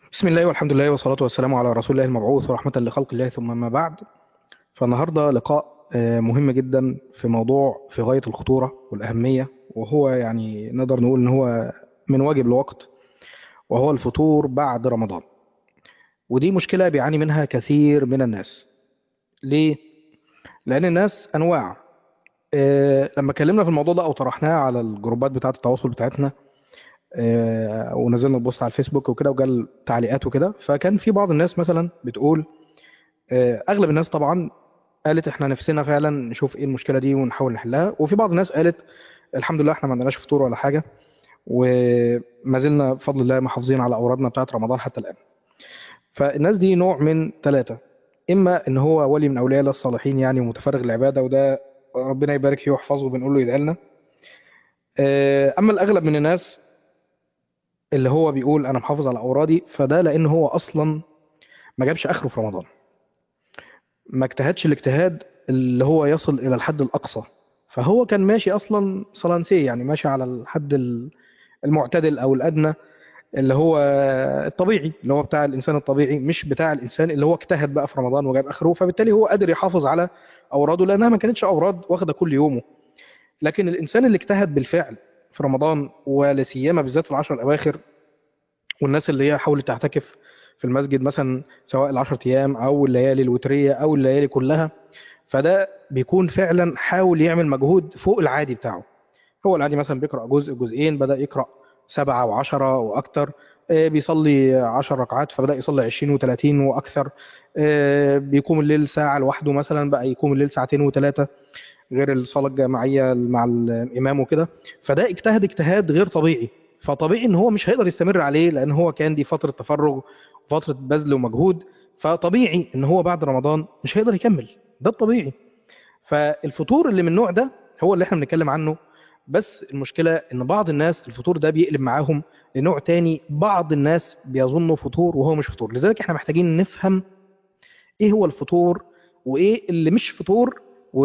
بسم الله والحمد لله والصلاة والسلام على رسول الله المبعوث ورحمة لخلق الله ثم ما بعد فالنهاردة لقاء آه، مهم جدا في موضوع في غاية الخطورة والأهمية وهو يعني نقدر نقول إن هو من واجب الوقت وهو الفطور بعد رمضان ودي مشكلة بيعاني منها كثير من الناس ليه؟ لأن الناس أنواع آه، لما اتكلمنا في الموضوع ده أو طرحناه على الجروبات بتاعة التواصل بتاعتنا آه، ونزلنا البوست على الفيسبوك وكده وجال تعليقات وكده فكان في بعض الناس مثلا بتقول آه، اغلب الناس طبعا قالت احنا نفسنا فعلا نشوف ايه المشكله دي ونحاول نحلها وفي بعض الناس قالت الحمد لله احنا ما عندناش فطور ولا حاجه وما زلنا بفضل الله محافظين على اورادنا بتاعت رمضان حتى الان فالناس دي نوع من ثلاثه اما ان هو ولي من اولياء الله الصالحين يعني ومتفرغ للعباده وده ربنا يبارك فيه ويحفظه بنقول له يدعي لنا آه، اما الاغلب من الناس اللي هو بيقول انا محافظ على اورادي فده لان هو اصلا ما جابش اخره في رمضان ما اجتهدش الاجتهاد اللي هو يصل الى الحد الاقصى فهو كان ماشي اصلا صلانسيه يعني ماشي على الحد ال- المعتدل او الادنى اللي هو الطبيعي اللي هو بتاع الانسان الطبيعي مش بتاع الانسان اللي هو اجتهد بقى في رمضان وجاب اخره فبالتالي هو قادر يحافظ على اوراده لانها ما كانتش اوراد واخده كل يومه لكن الانسان اللي اجتهد بالفعل في رمضان ولا سيما بالذات في العشر الاواخر والناس اللي هي حاولت تعتكف في المسجد مثلا سواء العشر ايام او الليالي الوتريه او الليالي كلها فده بيكون فعلا حاول يعمل مجهود فوق العادي بتاعه هو العادي مثلا بيقرا جزء جزئين بدا يقرا سبعة وعشرة وأكثر آه، بيصلي عشر ركعات فبدأ يصلي عشرين وثلاثين وأكثر آه، بيقوم الليل ساعة لوحده مثلا بقى يقوم الليل ساعتين وثلاثة غير الصلاة الجماعية مع الإمام وكده فده اجتهد اجتهاد غير طبيعي فطبيعي ان هو مش هيقدر يستمر عليه لان هو كان دي فترة تفرغ وفترة بذل ومجهود فطبيعي ان هو بعد رمضان مش هيقدر يكمل ده الطبيعي فالفطور اللي من النوع ده هو اللي احنا بنتكلم عنه بس المشكلة ان بعض الناس الفطور ده بيقلب معاهم لنوع تاني بعض الناس بيظنوا فطور وهو مش فطور لذلك احنا محتاجين نفهم ايه هو الفطور وايه اللي مش فطور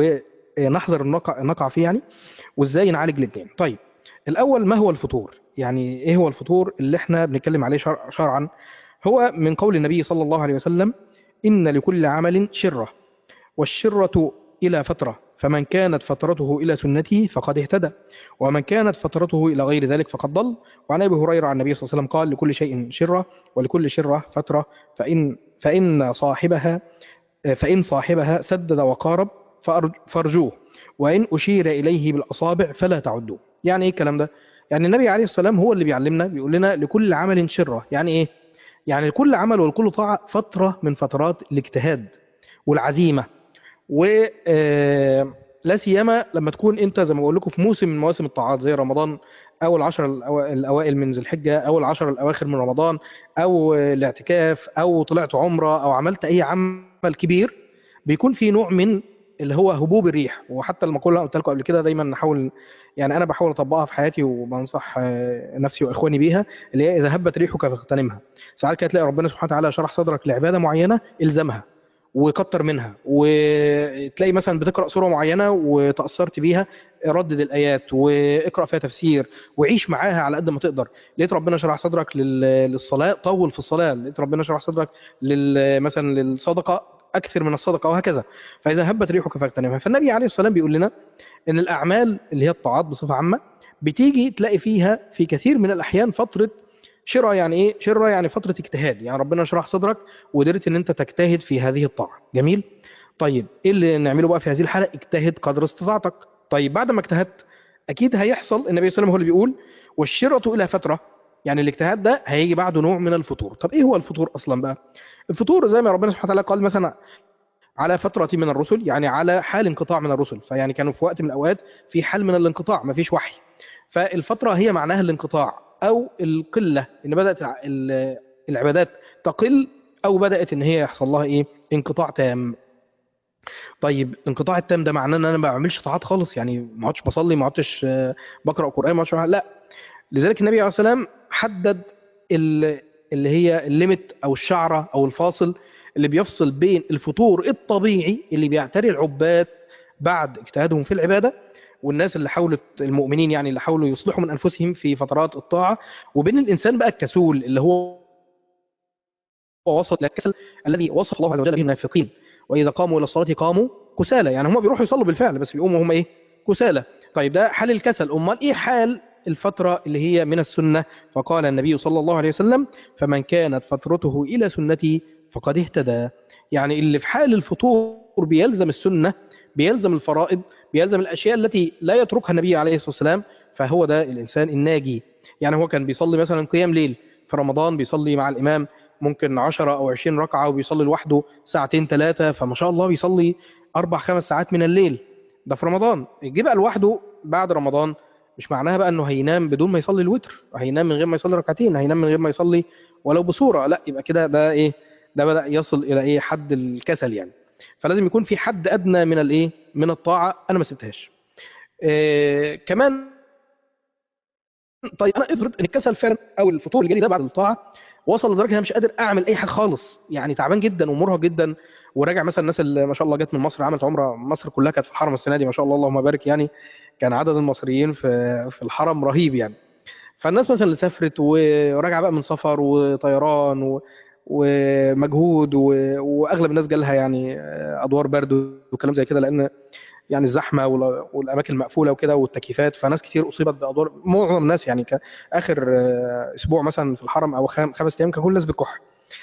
ونحذر النقع نقع فيه يعني وازاي نعالج الاثنين طيب الاول ما هو الفطور يعني ايه هو الفطور اللي احنا بنتكلم عليه شرع شرعا هو من قول النبي صلى الله عليه وسلم ان لكل عمل شره والشره الى فتره فمن كانت فترته الى سنتي فقد اهتدى ومن كانت فترته الى غير ذلك فقد ضل وعن ابي هريره عن النبي صلى الله عليه وسلم قال لكل شيء شره ولكل شره فتره فان فان صاحبها فإن صاحبها سدد وقارب فأرج- فارجوه وإن أشير إليه بالأصابع فلا تعدوه يعني إيه الكلام ده؟ يعني النبي عليه السلام هو اللي بيعلمنا بيقول لنا لكل عمل شرة يعني إيه؟ يعني لكل عمل ولكل طاعة فترة من فترات الاجتهاد والعزيمة و آه، لا سيما لما تكون انت زي ما بقول لكم في موسم من مواسم الطاعات زي رمضان او العشر الأوا- الاوائل من ذي الحجه او العشر الاواخر من رمضان او الاعتكاف او طلعت عمره او عملت اي عمل كبير بيكون في نوع من اللي هو هبوب الريح وحتى المقوله اللي قلت لكم قبل كده دايما نحاول يعني انا بحاول اطبقها في حياتي وبنصح آه، نفسي واخواني بيها اللي هي اذا هبت ريحك فاغتنمها ساعات كده تلاقي ربنا سبحانه وتعالى شرح صدرك لعباده معينه الزمها وكتر منها وتلاقي مثلا بتقرا سوره معينه وتاثرت بيها ردد الايات واقرا فيها تفسير وعيش معاها على قد ما تقدر لقيت ربنا شرح صدرك لل- للصلاه طول في الصلاه لقيت ربنا شرح صدرك لل مثلا للصدقه اكثر من الصدقه وهكذا فاذا هبت ريحك فاغتنمها فالنبي عليه الصلاه والسلام بيقول لنا ان الاعمال اللي هي الطاعات بصفه عامه بتيجي تلاقي فيها في كثير من الاحيان فتره شرة يعني ايه شرة يعني فترة اجتهاد يعني ربنا شرح صدرك وقدرت ان انت تجتهد في هذه الطاعة جميل طيب ايه اللي نعمله بقى في هذه الحالة اجتهد قدر استطاعتك طيب بعد ما اجتهدت اكيد هيحصل النبي صلى الله عليه وسلم هو اللي بيقول والشرة الى فترة يعني الاجتهاد ده هيجي بعده نوع من الفطور طب ايه هو الفطور اصلا بقى الفطور زي ما ربنا سبحانه وتعالى قال مثلا على فترة من الرسل يعني على حال انقطاع من الرسل فيعني كانوا في وقت من الأوقات في حال من الانقطاع مفيش وحي فالفترة هي معناها الانقطاع أو القلة إن بدأت الع- ال- العبادات تقل أو بدأت إن هي يحصل لها إيه انقطاع تام طيب الانقطاع التام ده معناه ان انا ما بعملش طاعات خالص يعني ما عدتش بصلي ما عدتش آه، بقرا قران ما عدتش بعمل- لا لذلك النبي عليه الصلاه والسلام حدد ال- اللي هي الليمت او الشعره او الفاصل اللي بيفصل بين الفطور الطبيعي اللي بيعتري العباد بعد اجتهادهم في العباده والناس اللي حاولت المؤمنين يعني اللي حاولوا يصلحوا من انفسهم في فترات الطاعه وبين الانسان بقى الكسول اللي هو وصل الى الكسل الذي وصف الله عز وجل به المنافقين واذا قاموا الى الصلاه قاموا كسالى يعني هم بيروحوا يصلوا بالفعل بس بيقوموا هم ايه كسالى طيب ده حال الكسل امال ايه حال الفترة اللي هي من السنة فقال النبي صلى الله عليه وسلم فمن كانت فترته إلى سنتي فقد اهتدى يعني اللي في حال الفطور بيلزم السنة بيلزم الفرائض بيلزم الأشياء التي لا يتركها النبي عليه الصلاة والسلام فهو ده الإنسان الناجي يعني هو كان بيصلي مثلا قيام ليل في رمضان بيصلي مع الإمام ممكن 10 أو 20 ركعة وبيصلي لوحده ساعتين ثلاثة فما شاء الله بيصلي أربع خمس ساعات من الليل ده في رمضان يجي بقى لوحده بعد رمضان مش معناها بقى انه هينام بدون ما يصلي الوتر هينام من غير ما يصلي ركعتين هينام من غير ما يصلي ولو بصورة لا يبقى كده ده ايه ده بدأ يصل الى ايه حد الكسل يعني فلازم يكون في حد ادنى من الايه من الطاعة انا ما سبتهاش إيه كمان طيب انا افرض ان الكسل فعلا او الفطور اللي جالي ده بعد الطاعة وصل لدرجه انا مش قادر اعمل اي حاجه خالص يعني تعبان جدا ومرهق جدا وراجع مثلا الناس اللي ما شاء الله جت من مصر عملت عمره مصر كلها كانت في الحرم السنه دي ما شاء الله اللهم بارك يعني كان عدد المصريين في في الحرم رهيب يعني فالناس مثلا اللي سافرت وراجعه بقى من سفر وطيران و ومجهود و... واغلب الناس جالها يعني ادوار برد وكلام زي كده لان يعني الزحمه وال... والاماكن المقفوله وكده والتكييفات فناس كتير اصيبت بادوار معظم الناس يعني اخر اسبوع مثلا في الحرم او خم... خمس ايام كان كل الناس بتكح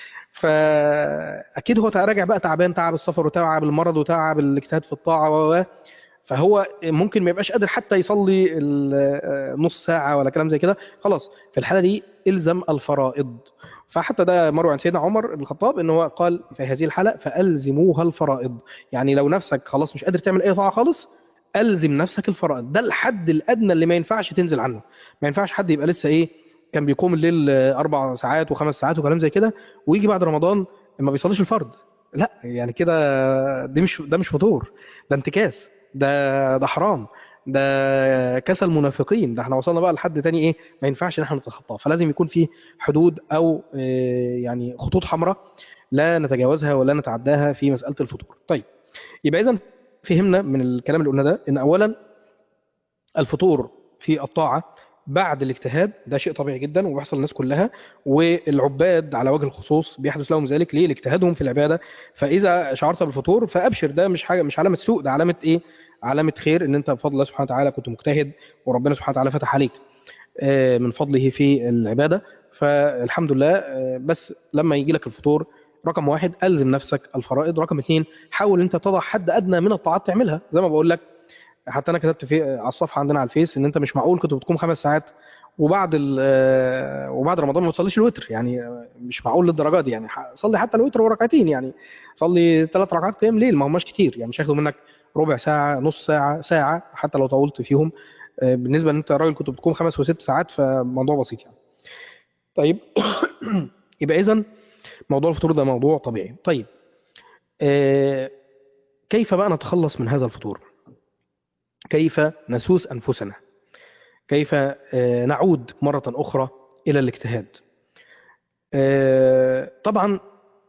فاكيد هو راجع بقى تعبان تعب السفر وتعب المرض وتعب الاجتهاد في الطاعه و فهو ممكن ما يبقاش قادر حتى يصلي نص ساعة ولا كلام زي كده خلاص في الحالة دي الزم الفرائض فحتى ده مروي عن سيدنا عمر بن الخطاب ان هو قال في هذه الحالة فألزموها الفرائض يعني لو نفسك خلاص مش قادر تعمل اي طاعة خالص ألزم نفسك الفرائض ده الحد الأدنى اللي ما ينفعش تنزل عنه ما ينفعش حد يبقى لسه ايه كان بيقوم الليل أربع ساعات وخمس ساعات وكلام زي كده ويجي بعد رمضان ما بيصليش الفرض لا يعني كده دي مش ده مش فطور ده انتكاس ده ده حرام ده كسل منافقين ده احنا وصلنا بقى لحد تاني ايه ما ينفعش ان احنا نتخطاه فلازم يكون في حدود او اه يعني خطوط حمراء لا نتجاوزها ولا نتعداها في مسألة الفطور طيب يبقى اذا فهمنا من الكلام اللي قلنا ده ان اولا الفطور في الطاعة بعد الاجتهاد ده شيء طبيعي جدا وبيحصل للناس كلها والعباد على وجه الخصوص بيحدث لهم ذلك ليه لاجتهادهم في العباده فاذا شعرت بالفطور فابشر ده مش حاجه مش علامه سوء ده علامه ايه علامه خير ان انت بفضل الله سبحانه وتعالى كنت مجتهد وربنا سبحانه وتعالى فتح عليك من فضله في العباده فالحمد لله بس لما يجي لك الفطور رقم واحد الزم نفسك الفرائض رقم اثنين حاول انت تضع حد ادنى من الطاعات تعملها زي ما بقول لك حتى انا كتبت في على الصفحه عندنا على الفيس ان انت مش معقول كنت بتقوم خمس ساعات وبعد وبعد رمضان ما تصليش الوتر يعني مش معقول للدرجه دي يعني صلي حتى الوتر وركعتين يعني صلي ثلاث ركعات قيام ليل ما هماش كتير يعني مش هياخدوا منك ربع ساعه نص ساعه ساعه حتى لو طولت فيهم بالنسبه ان انت راجل كنت بتقوم خمس وست ساعات فموضوع بسيط يعني طيب يبقى اذا موضوع الفطور ده موضوع طبيعي طيب كيف بقى نتخلص من هذا الفطور كيف نسوس أنفسنا كيف نعود مرة أخرى إلى الاجتهاد طبعا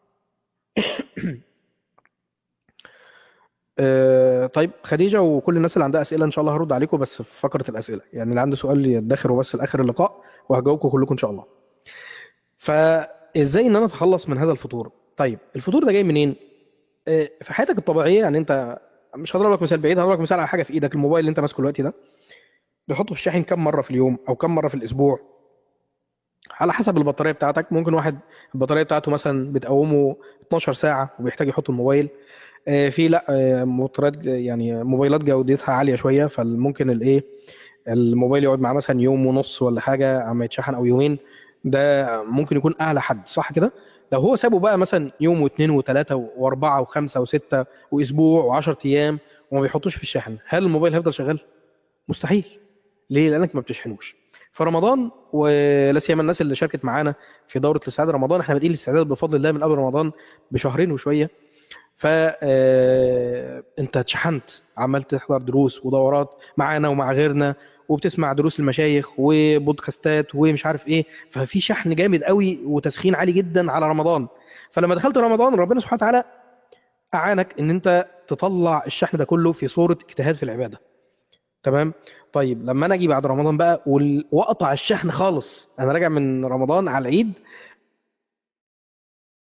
طيب خديجة وكل الناس اللي عندها أسئلة إن شاء الله هرد عليكم بس في فقرة الأسئلة يعني اللي عنده سؤال يدخره بس لآخر اللقاء وهجاوبكم كلكم إن شاء الله فإزاي إن أنا أتخلص من هذا الفطور طيب الفطور ده جاي منين في حياتك الطبيعية يعني أنت مش هضرب لك مثال بعيد هضرب لك مثال على حاجه في ايدك الموبايل اللي انت ماسكه دلوقتي ده بتحطه في الشاحن كم مره في اليوم او كم مره في الاسبوع على حسب البطاريه بتاعتك ممكن واحد البطاريه بتاعته مثلا بتقومه 12 ساعه وبيحتاج يحط الموبايل في لا موتورات يعني موبايلات جودتها عاليه شويه فممكن الايه الموبايل يقعد معاه مثلا يوم ونص ولا حاجه عم يتشحن او يومين ده ممكن يكون اعلى حد صح كده لو هو سابه بقى مثلا يوم واثنين وثلاثة واربعة وخمسة وستة واسبوع وعشر ايام وما بيحطوش في الشحن هل الموبايل هيفضل شغال؟ مستحيل ليه؟ لانك ما بتشحنوش فرمضان ولا سيما الناس اللي شاركت معانا في دورة الاستعداد رمضان احنا بادئين الاستعداد بفضل الله من قبل رمضان بشهرين وشوية ف انت اتشحنت عمال تحضر دروس ودورات معانا ومع غيرنا وبتسمع دروس المشايخ وبودكاستات ومش عارف ايه ففي شحن جامد قوي وتسخين عالي جدا على رمضان فلما دخلت رمضان ربنا سبحانه وتعالى اعانك ان انت تطلع الشحن ده كله في صورة اجتهاد في العبادة تمام طيب لما انا اجي بعد رمضان بقى واقطع الشحن خالص انا راجع من رمضان على العيد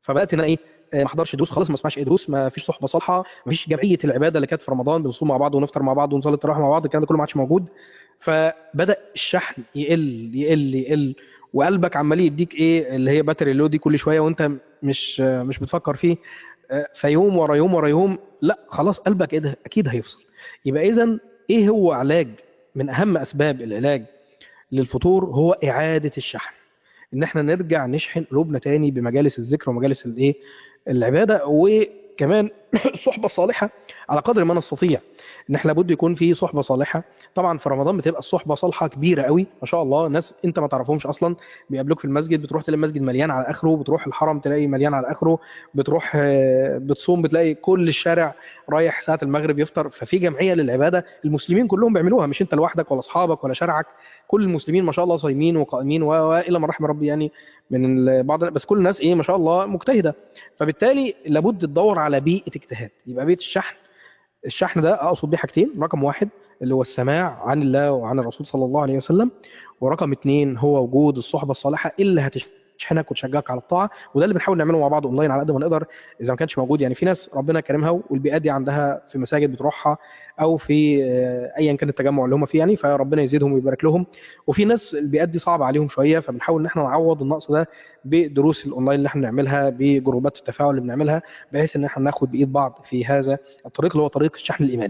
فبدات ان انا ايه آه، ما احضرش دروس خالص ما اسمعش اي دروس ما فيش صحبه صالحه ما فيش جمعيه العباده اللي كانت في رمضان بنصوم مع بعض ونفطر مع بعض ونصلي التراويح مع بعض الكلام ده كله ما عادش موجود فبدا الشحن يقل يقل يقل وقلبك عمال يديك ايه اللي هي باتري لو دي كل شويه وانت مش آه، مش بتفكر فيه آه، فيوم ورا يوم ورا يوم لا خلاص قلبك ايه ده اكيد هيفصل يبقى اذا ايه هو علاج من اهم اسباب العلاج للفطور هو اعاده الشحن ان احنا نرجع نشحن قلوبنا تاني بمجالس الذكر ومجالس الايه العباده وكمان الصحبه الصالحه على قدر ما نستطيع ان احنا لابد يكون في صحبه صالحه طبعا في رمضان بتبقى الصحبه صالحه كبيره قوي ما شاء الله ناس انت ما تعرفهمش اصلا بيقابلوك في المسجد بتروح تلاقي المسجد مليان على اخره بتروح الحرم تلاقي مليان على اخره بتروح آه، بتصوم بتلاقي كل الشارع رايح ساعه المغرب يفطر ففي جمعيه للعباده المسلمين كلهم بيعملوها مش انت لوحدك ولا اصحابك ولا شارعك كل المسلمين ما شاء الله صايمين وقائمين و- والى ما رحم ربي يعني من ال- بعض بس كل الناس ايه ما شاء الله مجتهده فبالتالي لابد تدور على بيئه اجتهاد يبقى بيئه الشحن الشحن ده اقصد بيه حاجتين رقم واحد اللي هو السماع عن الله وعن الرسول صلى الله عليه وسلم ورقم اتنين هو وجود الصحبه الصالحه اللي هتشحنك وتشجعك على الطاعه وده اللي بنحاول نعمله مع بعض اونلاين على قد ما نقدر اذا ما كانش موجود يعني في ناس ربنا كرمها والبيئات دي عندها في مساجد بتروحها او في آه، ايا كان التجمع اللي هم فيه يعني فربنا يزيدهم ويبارك لهم وفي ناس البيئات دي صعبه عليهم شويه فبنحاول ان احنا نعوض النقص ده بدروس الاونلاين اللي احنا بنعملها بجروبات التفاعل اللي بنعملها بحيث ان احنا ناخد بايد بعض في هذا الطريق اللي هو طريق الشحن الايماني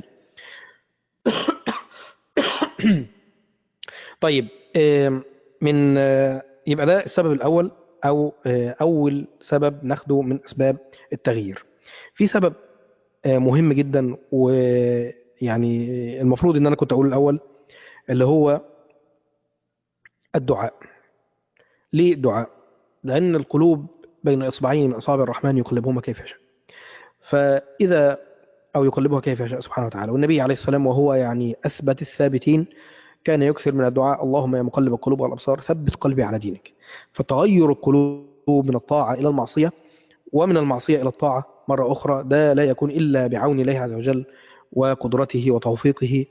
طيب آم، من آه، يبقى ده السبب الاول او آه، اول سبب ناخده من اسباب التغيير في سبب آه، مهم جدا ويعني المفروض ان انا كنت اقول الاول اللي هو الدعاء ليه الدعاء لان القلوب بين اصبعين من اصابع الرحمن يقلبهما كيف يشاء فاذا او يقلبها كيف يشاء سبحانه وتعالى والنبي عليه السلام وهو يعني اثبت الثابتين كان يكثر من الدعاء اللهم يا مقلب القلوب والابصار ثبت قلبي على دينك فتغير القلوب من الطاعه الى المعصيه ومن المعصيه الى الطاعه مره اخرى ده لا يكون الا بعون الله عز وجل وقدرته وتوفيقه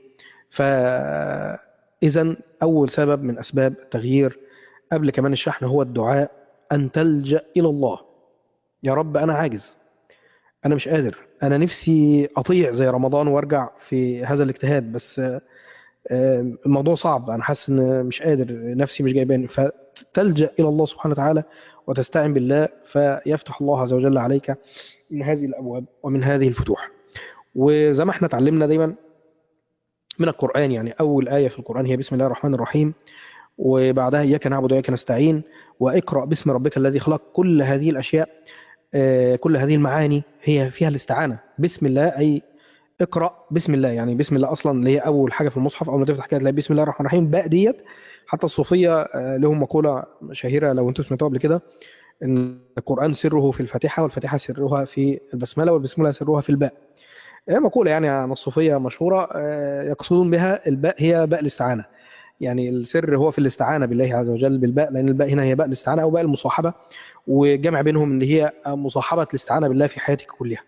فاذا اول سبب من اسباب التغيير قبل كمان الشحن هو الدعاء ان تلجا الى الله يا رب انا عاجز انا مش قادر انا نفسي اطيع زي رمضان وارجع في هذا الاجتهاد بس آه، آه، الموضوع صعب انا حاسس ان مش قادر نفسي مش جايباني فتلجا الى الله سبحانه وتعالى وتستعن بالله فيفتح الله عز وجل عليك من هذه الابواب ومن هذه الفتوح وزي ما احنا اتعلمنا دايما من القران يعني اول ايه في القران هي بسم الله الرحمن الرحيم وبعدها اياك نعبد واياك نستعين واقرا باسم ربك الذي خلق كل هذه الاشياء آه، كل هذه المعاني هي فيها الاستعانه بسم الله اي اقرا بسم الله يعني بسم الله اصلا اللي هي اول حاجه في المصحف اول ما تفتح كده تلاقي بسم الله الرحمن الرحيم باء ديت حتى الصوفيه آه، لهم مقوله شهيره لو انتم سمعتوها قبل كده ان القران سره في الفاتحه والفاتحه سرها في البسمله والبسمله سرها في الباء هي مقوله يعني عن الصوفيه مشهوره آه، يقصدون بها الباء هي باء الاستعانه يعني السر هو في الاستعانه بالله عز وجل بالباء لان الباء هنا هي باء الاستعانه او باء المصاحبه وجمع بينهم ان هي مصاحبه الاستعانه بالله في حياتك كلها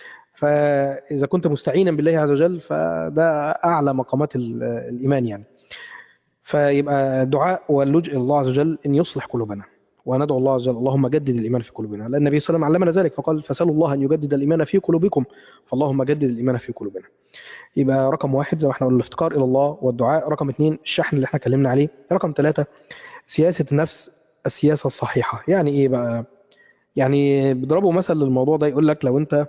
فاذا كنت مستعينا بالله عز وجل فده اعلى مقامات ال- الايمان يعني فيبقى الدعاء واللجء الى الله عز وجل ان يصلح قلوبنا وندعو الله عز وجل اللهم جدد الايمان في قلوبنا لان النبي صلى الله عليه وسلم علمنا ذلك فقال فسالوا الله ان يجدد الايمان في قلوبكم فاللهم جدد الايمان في قلوبنا يبقى رقم واحد زي ما احنا قلنا الافتقار الى الله والدعاء رقم اثنين الشحن اللي احنا اتكلمنا عليه رقم ثلاثة سياسة النفس السياسة الصحيحة يعني ايه بقى يعني بيضربوا مثل للموضوع ده يقول لك لو انت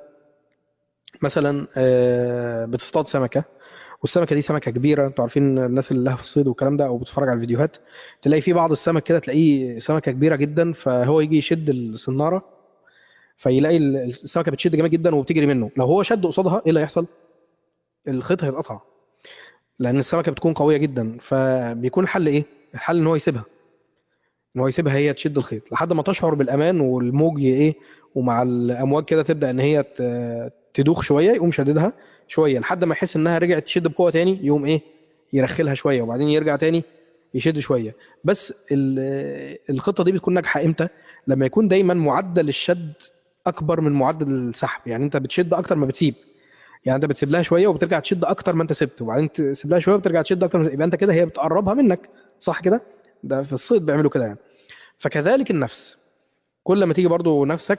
مثلا آه، بتصطاد سمكة والسمكة دي سمكة كبيرة انتوا عارفين الناس اللي لها في الصيد والكلام ده او بتتفرج على الفيديوهات تلاقي في بعض السمك كده تلاقيه سمكة كبيرة جدا فهو يجي يشد السنارة فيلاقي ال- السمكة بتشد جامد جدا وبتجري منه لو هو شد قصادها ايه اللي هيحصل الخيط هيتقطع لان السمكة بتكون قوية جدا فبيكون الحل ايه الحل ان هو يسيبها ان هو يسيبها هي تشد الخيط لحد ما تشعر بالامان والموج ي- ايه ومع الامواج كده تبدا ان هي ت- تدوخ شويه يقوم شددها شويه لحد ما يحس انها رجعت تشد بقوه تاني يقوم ايه يرخلها شويه وبعدين يرجع تاني يشد شويه بس ال- الخطه دي بتكون ناجحه امتى لما يكون دايما معدل الشد اكبر من معدل السحب يعني انت بتشد اكتر ما بتسيب يعني انت بتسيب لها شويه وبترجع تشد اكتر ما انت سبت وبعدين تسيب لها شويه وبترجع تشد اكتر ما يبقى انت كده هي بتقربها منك صح كده ده في الصيد بيعملوا كده يعني فكذلك النفس كل ما تيجي برضو نفسك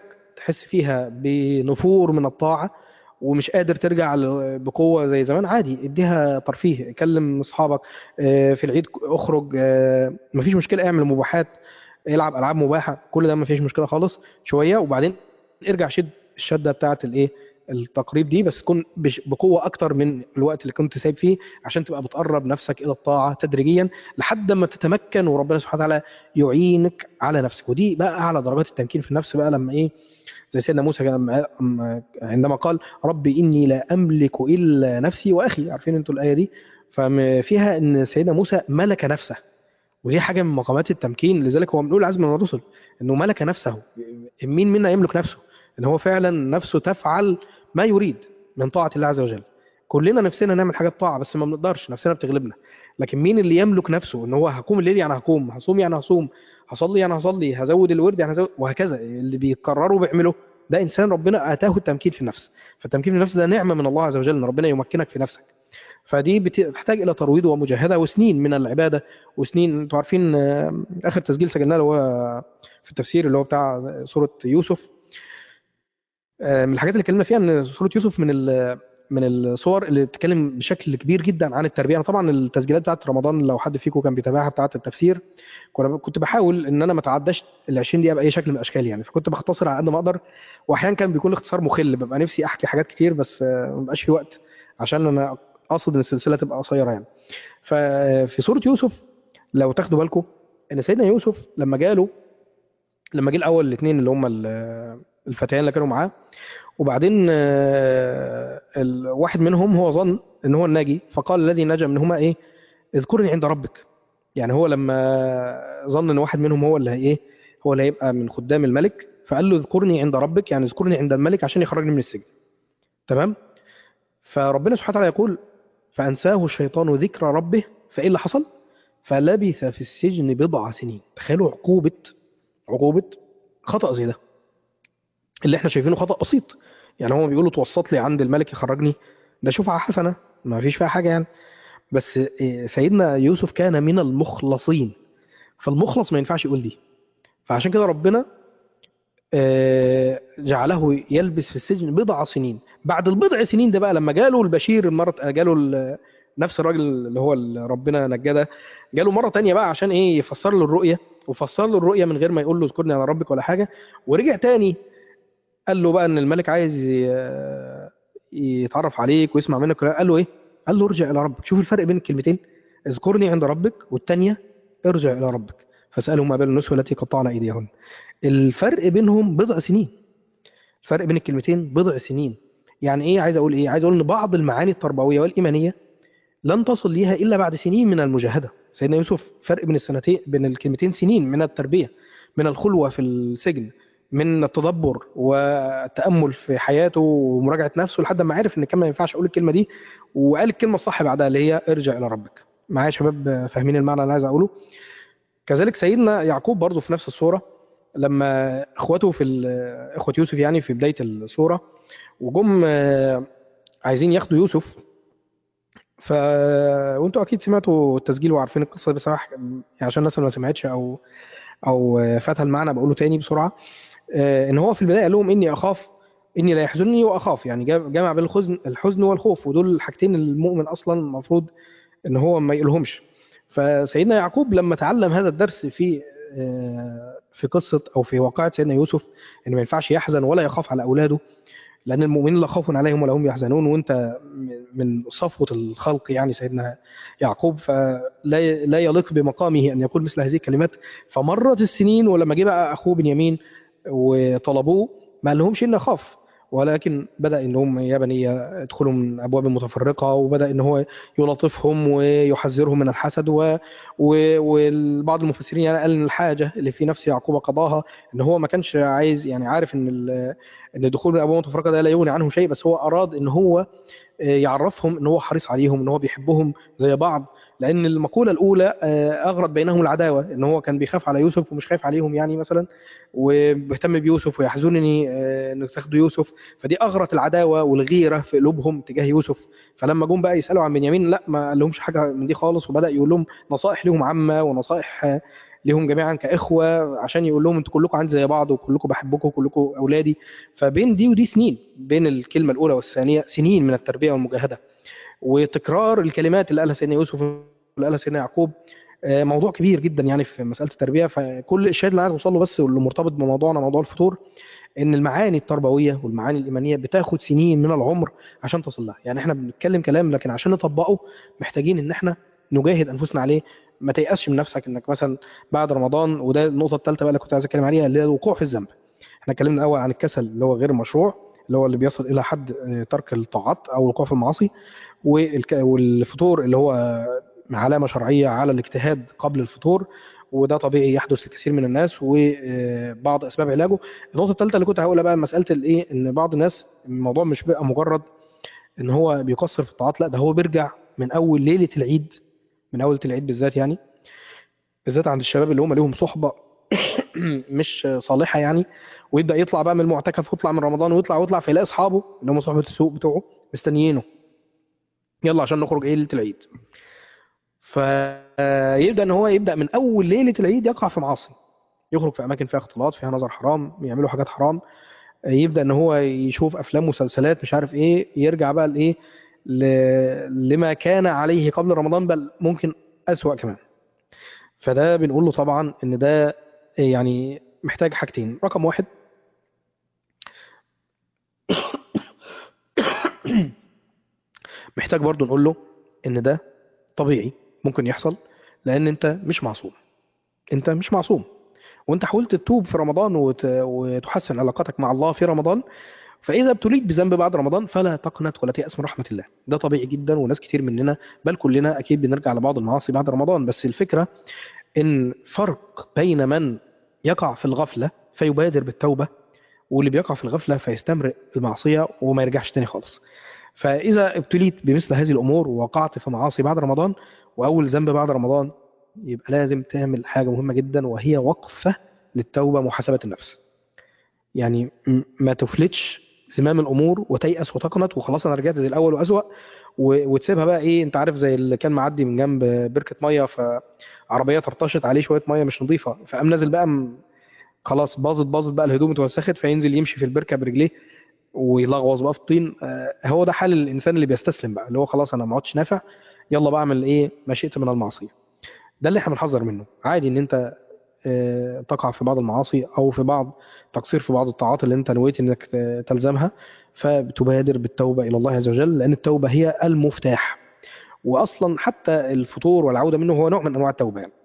تحس فيها بنفور من الطاعه ومش قادر ترجع ل- بقوه زي زمان عادي اديها ترفيه كلم اصحابك آه، في العيد اخرج آه، مفيش مشكله اعمل مباحات العب العاب مباحه كل ده مفيش مشكله خالص شويه وبعدين ارجع شد الشده بتاعه الايه التقريب دي بس تكون بش- بقوه اكتر من الوقت اللي كنت سايب فيه عشان تبقى بتقرب نفسك الى الطاعه تدريجيا لحد ما تتمكن وربنا سبحانه وتعالى يعينك على نفسك ودي بقى اعلى درجات التمكين في النفس بقى لما ايه زي سيدنا موسى لما- أم- عندما قال ربي اني لا املك الا نفسي واخي عارفين انتوا الايه دي ففيها ان سيدنا موسى ملك نفسه ودي حاجه من مقامات التمكين لذلك هو من اولى العزم من الرسل انه ملك نفسه مين منا يملك نفسه ان هو فعلا نفسه تفعل ما يريد من طاعه الله عز وجل كلنا نفسنا نعمل حاجات طاعه بس ما بنقدرش نفسنا بتغلبنا لكن مين اللي يملك نفسه ان هو هقوم الليل يعني هقوم هصوم يعني هصوم هصلي يعني هصلي هزود الورد يعني هزود وهكذا اللي بيقرروا بيعمله ده انسان ربنا اتاه التمكين في النفس فالتمكين في النفس ده نعمه من الله عز وجل ان ربنا يمكنك في نفسك فدي بتحتاج الى ترويض ومجاهده وسنين من العباده وسنين انتوا عارفين آه، اخر تسجيل سجلناه اللي هو في التفسير اللي هو بتاع سوره يوسف آه، من الحاجات اللي اتكلمنا فيها ان سوره يوسف من ال- من الصور اللي بتتكلم بشكل كبير جدا عن التربيه انا طبعا التسجيلات بتاعت رمضان لو حد فيكم كان بيتابعها بتاعت التفسير كنا- كنت بحاول ان انا ما اتعداش ال 20 دقيقه باي شكل من الاشكال يعني فكنت بختصر على قد ما اقدر واحيانا كان بيكون الاختصار مخل ببقى نفسي احكي حاجات كتير بس آه، ما بقاش في وقت عشان انا اقصد ان السلسله تبقى قصيره يعني ففي سوره يوسف لو تاخدوا بالكم ان سيدنا يوسف لما جاله لما جه الاول الاثنين اللي هم ال- الفتيان اللي كانوا معاه وبعدين آه، الواحد منهم هو ظن ان هو الناجي فقال الذي نجا منهما ايه اذكرني عند ربك يعني هو لما ظن ان واحد منهم هو اللي هي ايه هو اللي هيبقى من خدام الملك فقال له اذكرني عند ربك يعني اذكرني عند الملك عشان يخرجني من السجن تمام فربنا سبحانه وتعالى يقول فانساه الشيطان ذكر ربه فايه اللي حصل فلبث في السجن بضع سنين تخيلوا عقوبه عقوبه خطا زي ده اللي احنا شايفينه خطا بسيط يعني هو بيقولوا توسط لي عند الملك يخرجني ده شفعة حسنة ما فيش فيها حاجة يعني بس إيه، سيدنا يوسف كان من المخلصين فالمخلص ما ينفعش يقول دي فعشان كده ربنا آه، جعله يلبس في السجن بضع سنين بعد البضع سنين ده بقى لما جاله البشير مرة جاله ال- نفس الراجل اللي هو اللي ربنا نجاه ده جاله مرة تانية بقى عشان ايه يفسر له الرؤية وفسر له الرؤية من غير ما يقول له اذكرني على ربك ولا حاجة ورجع تاني قال له بقى ان الملك عايز ي- يتعرف عليك ويسمع منك كلام. قال له ايه قال له ارجع الى ربك شوف الفرق بين الكلمتين اذكرني عند ربك والتانية ارجع الى ربك فاسالهم ما بال النسوة التي قطعن ايديهن الفرق بينهم بضع سنين الفرق بين الكلمتين بضع سنين يعني ايه عايز اقول ايه عايز اقول ان بعض المعاني التربويه والايمانيه لن تصل ليها الا بعد سنين من المجاهده سيدنا يوسف فرق بين السنتين بين الكلمتين سنين من التربيه من الخلوه في السجن من التدبر والتامل في حياته ومراجعه نفسه لحد ما عرف ان كان ما ينفعش اقول الكلمه دي وقال الكلمه الصح بعدها اللي هي ارجع الى ربك معايا يا شباب فاهمين المعنى اللي عايز اقوله كذلك سيدنا يعقوب برضه في نفس الصوره لما اخوته في ال- اخوه يوسف يعني في بدايه الصوره وجم آه، عايزين ياخدوا يوسف ف وانتوا اكيد سمعتوا التسجيل وعارفين القصه دي بصراحه يعني عشان الناس اللي ما سمعتش او او آه، فاتها المعنى بقوله تاني بسرعه آه، ان هو في البدايه قال لهم اني اخاف اني لا يحزنني واخاف يعني جا- جمع بين الحزن الحزن والخوف ودول الحاجتين المؤمن اصلا المفروض ان هو ما يقولهمش فسيدنا يعقوب لما تعلم هذا الدرس في آه، في قصه او في واقعه سيدنا يوسف ان ما ينفعش يحزن ولا يخاف على اولاده لان المؤمنين لا خوف عليهم ولا هم يحزنون وانت من صفوه الخلق يعني سيدنا يعقوب فلا لا يليق بمقامه ان يقول مثل هذه الكلمات فمرت السنين ولما جه بقى اخوه بنيامين وطلبوه ما قال لهمش اني اخاف ولكن بدا ان هم يا بني ادخلوا من ابواب متفرقه وبدا ان هو يلطفهم ويحذرهم من الحسد و... و... وبعض المفسرين يعني قال ان الحاجه اللي في نفس يعقوب قضاها ان هو ما كانش عايز يعني عارف ان ال... ان الدخول من ابواب متفرقه ده لا يغني عنه شيء بس هو اراد ان هو يعرفهم ان هو حريص عليهم ان هو بيحبهم زي بعض لان المقوله الاولى آه، اغرت بينهم العداوه ان هو كان بيخاف على يوسف ومش خايف عليهم يعني مثلا وبيهتم بيوسف ويحزنني آه، انك تاخدوا يوسف فدي اغرت العداوه والغيره في قلوبهم تجاه يوسف فلما جم بقى يسالوا عن بنيامين لا ما قال لهمش حاجه من دي خالص وبدا يقول لهم نصائح لهم عامه ونصائح آه، ليهم جميعا كاخوه عشان يقول لهم انتوا كلكم عندي زي بعض وكلكم بحبكم وكلكم اولادي فبين دي ودي سنين بين الكلمه الاولى والثانيه سنين من التربيه والمجاهده وتكرار الكلمات اللي قالها سيدنا يوسف واللي قالها سيدنا يعقوب آه، موضوع كبير جدا يعني في مساله التربيه فكل الشاهد اللي عايز اوصل له بس واللي مرتبط بموضوعنا موضوع الفطور ان المعاني التربويه والمعاني الايمانيه بتاخد سنين من العمر عشان تصل لها يعني احنا بنتكلم كلام لكن عشان نطبقه محتاجين ان احنا نجاهد انفسنا عليه ما تيأسش من نفسك انك مثلا بعد رمضان وده النقطه الثالثه بقى اللي كنت عايز اتكلم عليها اللي هي الوقوع في الذنب احنا اتكلمنا الاول عن الكسل اللي هو غير مشروع اللي هو اللي بيصل الى حد آه، ترك الطاعات او الوقوع في المعاصي والك- والفطور اللي هو علامه شرعيه على الاجتهاد قبل الفطور وده طبيعي يحدث لكثير من الناس وبعض اسباب علاجه النقطه الثالثه اللي كنت هقولها بقى مساله الايه ان بعض الناس الموضوع مش بقى مجرد ان هو بيقصر في الطاعات لا ده هو بيرجع من اول ليله العيد من اول ليله العيد بالذات يعني بالذات عند الشباب اللي هم ليهم صحبه مش صالحه يعني ويبدا يطلع بقى من المعتكف ويطلع من رمضان ويطلع ويطلع فيلاقي اصحابه اللي هم صحبه السوق بتوعه مستنيينه يلا عشان نخرج ايه ليله العيد فيبدا ان هو يبدا من اول ليله العيد يقع في معاصي يخرج في اماكن فيها اختلاط فيها نظر حرام يعملوا حاجات حرام يبدا ان هو يشوف افلام مسلسلات مش عارف ايه يرجع بقى لايه ل- لما كان عليه قبل رمضان بل ممكن اسوأ كمان فده بنقول له طبعا ان ده يعني محتاج حاجتين رقم واحد محتاج برضو نقول له ان ده طبيعي ممكن يحصل لان انت مش معصوم انت مش معصوم وانت حاولت تتوب في رمضان وت... وتحسن علاقتك مع الله في رمضان فاذا ابتليت بذنب بعد رمضان فلا تقنط ولا تيأس من رحمه الله ده طبيعي جدا وناس كتير مننا بل كلنا اكيد بنرجع لبعض المعاصي بعد رمضان بس الفكره ان فرق بين من يقع في الغفله فيبادر بالتوبه واللي بيقع في الغفله فيستمرئ المعصيه وما يرجعش تاني خالص فاذا ابتليت بمثل هذه الامور ووقعت في معاصي بعد رمضان واول ذنب بعد رمضان يبقى لازم تعمل حاجه مهمه جدا وهي وقفه للتوبه محاسبه النفس يعني م- ما تفلتش زمام الامور وتيأس وتقنط وخلاص انا رجعت زي الاول واسوأ و- وتسيبها بقى ايه انت عارف زي اللي كان معدي من جنب بركه ميه فعربيه طرطشت عليه شويه ميه مش نظيفه فقام نازل بقى م- خلاص باظت باظت بقى الهدوم اتوسخت فينزل يمشي في البركه برجليه ويلغوص بقى في الطين آه، هو ده حال الانسان اللي بيستسلم بقى اللي هو خلاص انا ما عدتش نافع يلا بعمل ايه ما شئت من المعصيه ده اللي احنا بنحذر منه عادي ان انت آه، تقع في بعض المعاصي او في بعض تقصير في بعض الطاعات اللي انت نويت انك ت- تلزمها فبتبادر بالتوبه الى الله عز وجل لان التوبه هي المفتاح واصلا حتى الفطور والعوده منه هو نوع من انواع التوبه يعني.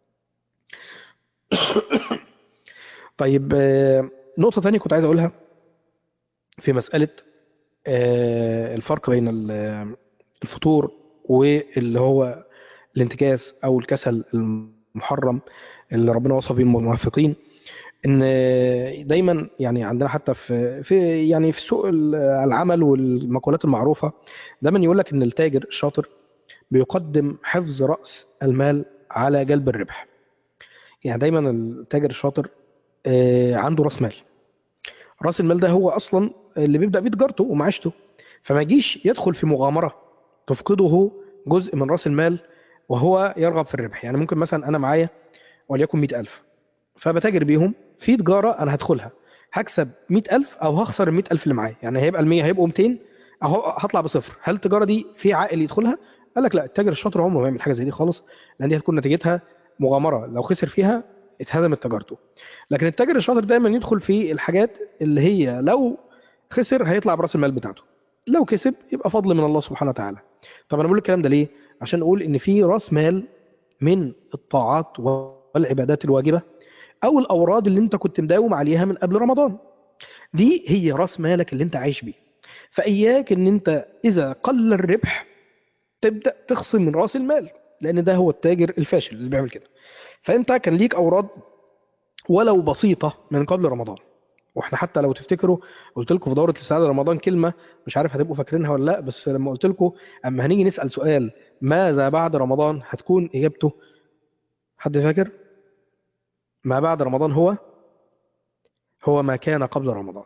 طيب آه، نقطه ثانيه كنت عايز اقولها في مساله آه، الفرق بين ال- الفطور واللي هو الانتكاس او الكسل المحرم اللي ربنا وصف به المنافقين ان دايما يعني عندنا حتى في في يعني في سوق العمل والمقولات المعروفه دايما يقول لك ان التاجر الشاطر بيقدم حفظ راس المال على جلب الربح يعني دايما التاجر الشاطر آه، عنده راس مال راس المال ده هو اصلا اللي بيبدا بيه تجارته ومعيشته فما يجيش يدخل في مغامره تفقده جزء من راس المال وهو يرغب في الربح يعني ممكن مثلا انا معايا وليكن 100000 فبتاجر بيهم في تجاره انا هدخلها هكسب 100000 او هخسر ال 100000 اللي معايا يعني هيبقى ال 100 هيبقوا 200 اهو هطلع بصفر هل التجاره دي في عائل يدخلها قال لك لا التاجر الشاطر عمره ما يعمل حاجه زي دي خالص لان دي هتكون نتيجتها مغامره لو خسر فيها اتهدمت تجارته لكن التاجر الشاطر دايما يدخل في الحاجات اللي هي لو خسر هيطلع براس المال بتاعته لو كسب يبقى فضل من الله سبحانه وتعالى طب انا بقول الكلام ده ليه عشان اقول ان في راس مال من الطاعات والعبادات الواجبه او الاوراد اللي انت كنت مداوم عليها من قبل رمضان دي هي راس مالك اللي انت عايش بيه فاياك ان انت اذا قل الربح تبدا تخصم من راس المال لان ده هو التاجر الفاشل اللي بيعمل كده فانت كان ليك اوراد ولو بسيطه من قبل رمضان واحنا حتى لو تفتكروا قلت لكم في دوره الاستعداد لرمضان كلمه مش عارف هتبقوا فاكرينها ولا لا بس لما قلت لكم اما هنيجي نسال سؤال ماذا بعد رمضان هتكون اجابته حد فاكر ما بعد رمضان هو هو ما كان قبل رمضان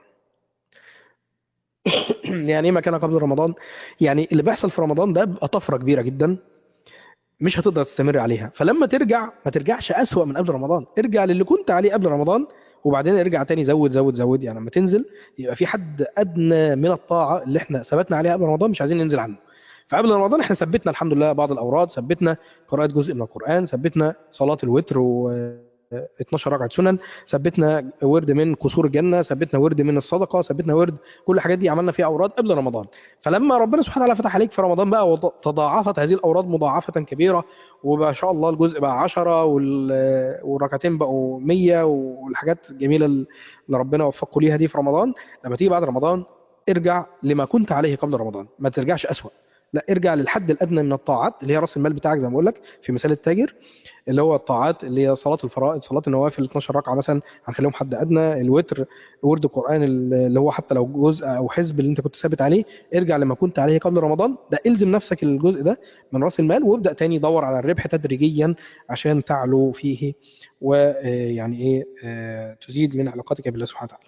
يعني ايه ما كان قبل رمضان يعني اللي بيحصل في رمضان ده بيبقى طفره كبيره جدا مش هتقدر تستمر عليها فلما ترجع ما ترجعش أسوأ من قبل رمضان ارجع للي كنت عليه قبل رمضان وبعدين ارجع تاني زود زود زود يعني لما تنزل يبقى في حد ادنى من الطاعه اللي احنا ثبتنا عليها قبل رمضان مش عايزين ننزل عنه فقبل رمضان احنا ثبتنا الحمد لله بعض الاوراد ثبتنا قراءه جزء من القران ثبتنا صلاه الوتر و 12 ركعه سنن ثبتنا ورد من قصور الجنه ثبتنا ورد من الصدقه ثبتنا ورد كل الحاجات دي عملنا فيها اوراد قبل رمضان فلما ربنا سبحانه وتعالى فتح عليك في رمضان بقى وتضاعفت هذه الاوراد مضاعفه كبيره وما شاء الله الجزء بقى 10 وال- والركعتين بقوا 100 والحاجات الجميله اللي ربنا وفقكم ليها دي في رمضان لما تيجي بعد رمضان ارجع لما كنت عليه قبل رمضان ما ترجعش اسوأ لا ارجع للحد الادنى من الطاعات اللي هي راس المال بتاعك زي ما بقول لك في مثال التاجر اللي هو الطاعات اللي هي صلاه الفرائض صلاه النوافل 12 ركعه مثلا هنخليهم حد ادنى الوتر ورد القران اللي هو حتى لو جزء او حزب اللي انت كنت ثابت عليه ارجع لما كنت عليه قبل رمضان ده الزم نفسك الجزء ده من راس المال وابدا تاني دور على الربح تدريجيا عشان تعلو فيه ويعني ايه آه، تزيد من علاقتك بالله سبحانه وتعالى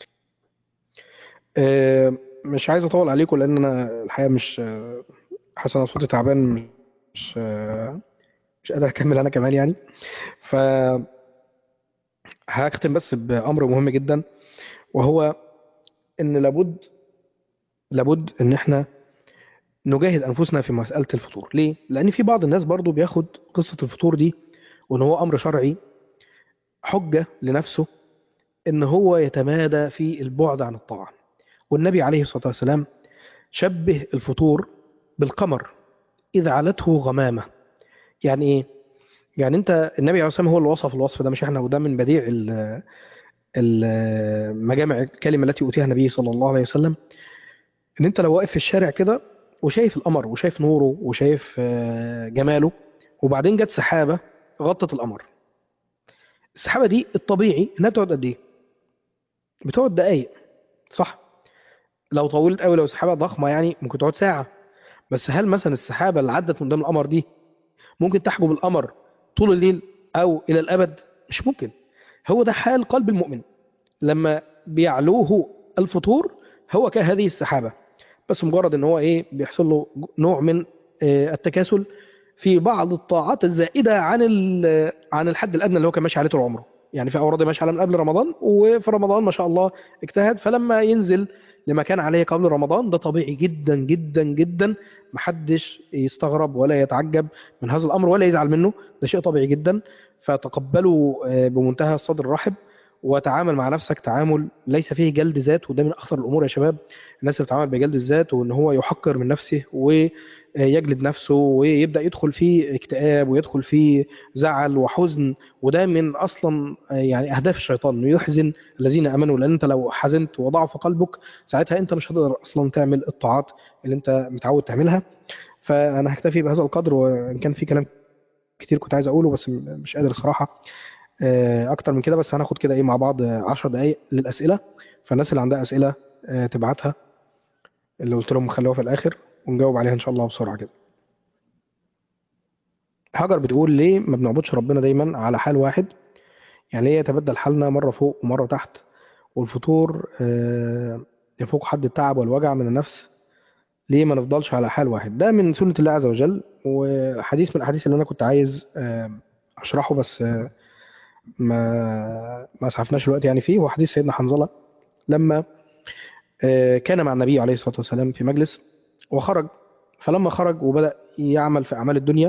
آه، مش عايز اطول عليكم لان انا الحقيقه مش آه، حاسس ان صوتي تعبان مش آه، مش قادر اكمل انا كمان يعني ف هختم بس بامر مهم جدا وهو ان لابد لابد ان احنا نجاهد انفسنا في مساله الفطور ليه لان في بعض الناس برضو بياخد قصه الفطور دي وان هو امر شرعي حجه لنفسه ان هو يتمادى في البعد عن الطاعه والنبي عليه الصلاه والسلام شبه الفطور بالقمر اذا علته غمامه يعني ايه يعني انت النبي عليه الصلاه والسلام هو اللي وصف الوصف ده مش احنا وده من بديع ال- ال- مجامع الكلمه التي اوتيها النبي صلى الله عليه وسلم ان انت لو واقف في الشارع كده وشايف القمر وشايف نوره وشايف آه، جماله وبعدين جت سحابه غطت القمر السحابه دي الطبيعي انها بتقعد قد ايه بتقعد دقايق صح لو طولت قوي لو سحابه ضخمه يعني ممكن تقعد ساعه بس هل مثلا السحابه اللي عدت من قدام القمر دي ممكن تحجب القمر طول الليل او الى الابد مش ممكن هو ده حال قلب المؤمن لما بيعلوه الفطور هو كهذه السحابه بس مجرد ان هو ايه بيحصل له نوع من آه، التكاسل في بعض الطاعات الزائده عن ال- عن الحد الادنى اللي هو كان ماشي عليه طول عمره يعني في اوراد ماشي عليها من قبل رمضان وفي رمضان ما شاء الله اجتهد فلما ينزل لما كان عليه قبل رمضان ده طبيعي جدا جدا جدا محدش يستغرب ولا يتعجب من هذا الامر ولا يزعل منه ده شيء طبيعي جدا فتقبله آه، بمنتهى الصدر الرحب وتعامل مع نفسك تعامل ليس فيه جلد ذات وده من اخطر الامور يا شباب الناس اللي بتتعامل بجلد الذات وان هو يحقر من نفسه ويجلد نفسه ويبدا يدخل في اكتئاب ويدخل في زعل وحزن وده من اصلا آه، يعني اهداف الشيطان انه يحزن الذين امنوا لان انت لو حزنت وضعف قلبك ساعتها انت مش هتقدر اصلا تعمل الطاعات اللي انت متعود تعملها فانا هكتفي بهذا القدر وان كان في كلام كتير كنت عايز اقوله بس م- مش قادر الصراحه آه، اكتر من كده بس هناخد كده ايه مع بعض 10 دقائق للاسئله فالناس اللي عندها اسئله آه، تبعتها اللي قلت لهم خلوها في الاخر ونجاوب عليها ان شاء الله بسرعه كده هاجر بتقول ليه ما بنعبدش ربنا دايما على حال واحد يعني ليه يتبدل حالنا مره فوق ومره تحت والفطور آه، يفوق حد التعب والوجع من النفس ليه ما نفضلش على حال واحد ده من سنة الله عز وجل وحديث من الأحاديث اللي أنا كنت عايز آه، أشرحه بس آه، ما ما اسعفناش الوقت يعني فيه هو حديث سيدنا حنظلة لما آه، كان مع النبي عليه الصلاة والسلام في مجلس وخرج فلما خرج وبدأ يعمل في أعمال الدنيا